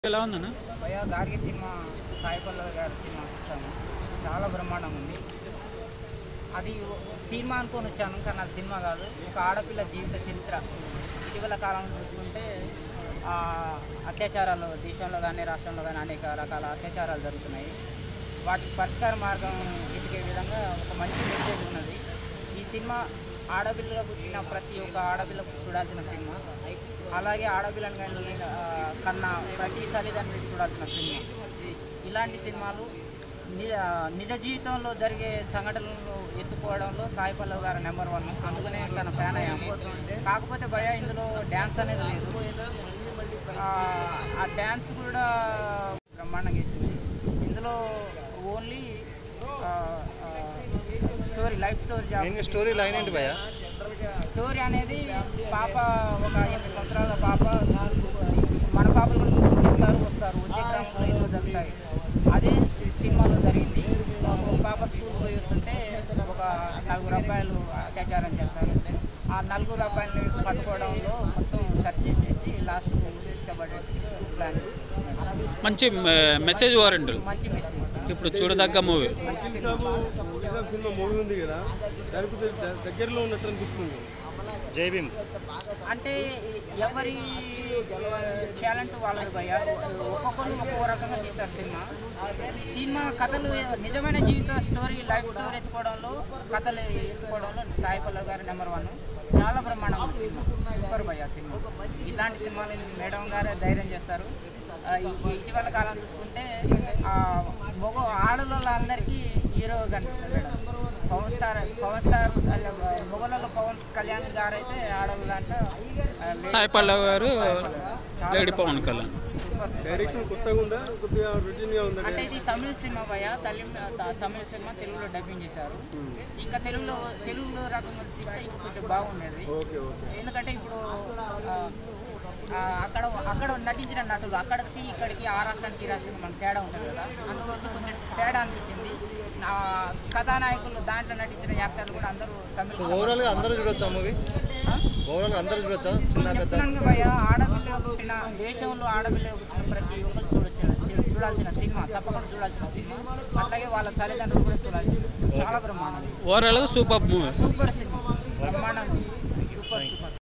ఎలా ఉందన్న భయ గార్గి సినిమా సాయి పల్లవి గారి సినిమా చూసాను చాలా బ్రహ్మాండంగా ఉంది అది సినిమా అనుకొని వచ్చాను కానీ అది సినిమా కాదు ఒక ఆడపిల్ల జీవిత చరిత్ర ఇటీవల కాలంలో చూసుకుంటే ఆ, అత్యాచారాలు దేశంలో కానీ రాష్ట్రంలో కానీ అనేక రకాల అత్యాచారాలు జరుగుతున్నాయి వాటికి పరిష్కార మార్గం వెతికే విధంగా ఒక మంచి మెసేజ్ ఉన్నది ఈ సినిమా ఆడపిల్లలకు పుట్టిన ప్రతి ఒక్క ఆడపిల్లకు చూడాల్సిన సినిమా అలాగే ఆడపిల్లని కానీ ఆ, కన్నా ప్రతి తల్లిదండ్రులకు చూడాల్సిన సినిమా ఇలాంటి సినిమాలు ని- ఆ, నిజ జీవితంలో జరిగే సంఘటనలు ఎత్తుకోవడంలో సాయి పల్లవి గారు నెంబర్ వన్ అందుకనే తన ఫ్యాన్ అయ్యాము కాకపోతే భయ ఇందులో డ్యాన్స్ అనేది లేదు ఆ, ఆ డ్యాన్స్ కూడా బ్రహ్మాండంగా వేసింది ఇందులో ఓన్లీ స్టోరీ లైఫ్ స్టోరీ మెయిన్గా స్టోరీ లైన్ ఏంటి భయ స్టోరీ అనేది పాప ఒక ఎనిమిది సంవత్సరాల పాప మన పాపలు కూడా స్కూల్కి వెళ్తారు వస్తారు వచ్చే క్రమంలో ఎన్నో జరుగుతాయి అదే సినిమాలో జరిగింది ఒక పాప స్కూల్ పోయి వస్తుంటే ఒక నలుగురు అబ్బాయిలు అత్యాచారం చేస్తారు ఆ నలుగురు అబ్బాయిని పట్టుకోవడంలో మొత్తం సెర్చ్ చేసేసి లాస్ట్ ఇష్టపడే స్కూల్ ప్లాన్ మంచి మె- మెసేజ్ ఓరియంటల్ మంచి మెసేజ్ ఇప్పుడు చూడదగ్గ మూవీ నిజాము నిజాం సినిమా మూవీ ఉంది కదా దానికి ద- దగ్గరలో ఉన్నట్టు అనిపిస్తుంది జై భీమ్ అంటే ఎవరి టాలెంట్ వాళ్ళది భయ ఒక్కొక్కరు ఒక్కో రకంగా తీస్తారు సినిమా సినిమా కథలు నిజమైన జీవిత స్టోరీ లైఫ్ స్టోరీ ఎత్తుకోవడంలో కథలు ఎత్తుకోవడంలో సాయి పల్లవి గారు నెంబర్ వన్ చాలా బ్రహ్మాండం సినిమా సూపర్ భయ సినిమా ఇలాంటి సినిమాలు మేడం గారే ధైర్యం చేస్తారు ఆ, ఈ- ఇటీవల కాలం చూసుకుంటే ఆ, మగ ఆడవాళ్ళందరికీ హీరో కనిపిస్తారు madam Pawan star Pawan star మొగలలో పవన్ కళ్యాణ్ గారు అయితే ఆడవాళ్ళు అంటే Sai Pallavi garu lady Pawan Kalyan super super direction కొత్తగా ఉందా కొద్దిగా రొటీన్గా ఉందా అంటే ఇది తమిళ సినిమా భయ తమిళ తమిళ సినిమా తెలుగులో డబ్బింగ్ చేశారు ఇంకా తెలుగులో తెలుగులో రకంగా తీస్తే ఇంకా కొంచెం బాగుండేది ఓకే ఓకే ఎందుకంటే ఇప్పుడు ఆ, ఆ, అక్కడ అక్కడ నటించిన నటులు అక్కడికి ఇక్కడికి ఆ రాష్ట్రానికి ఈ రాష్ట్రానికి మనకు తేడా ఉంటుంది కదా అందుకోసం కొంచెం తేడా అనిపించింది ఆ, కథానాయకులు దాంట్లో నటించిన యాక్టర్లు కూడా అందరూ తమిళ ఓవరాల్గా అందరూ చూడొచ్చా మూవీ ఓవరాల్గా అందరూ చూడొచ్చా చిన్న పెద్ద చెప్తున్నాను భయ ఆడపిల్ల పుట్టిన దేశంలో ఆడపిల్ల పుట్టిన ప్రతి ఒక్కరు చూడొచ్చు చూడాల్సిన సినిమా తప్పకుండా చూడాల్సిన సినిమా అట్లాగే వాళ్ళ తల్లిదండ్రులు కూడా చూడాల్సిన చాలా బ్రహ్మాండం ఓవరాల్గా సూపర్ మూవీ సూపర్ సినిమా బ్రహ్మాండం సూపర్ సూపర్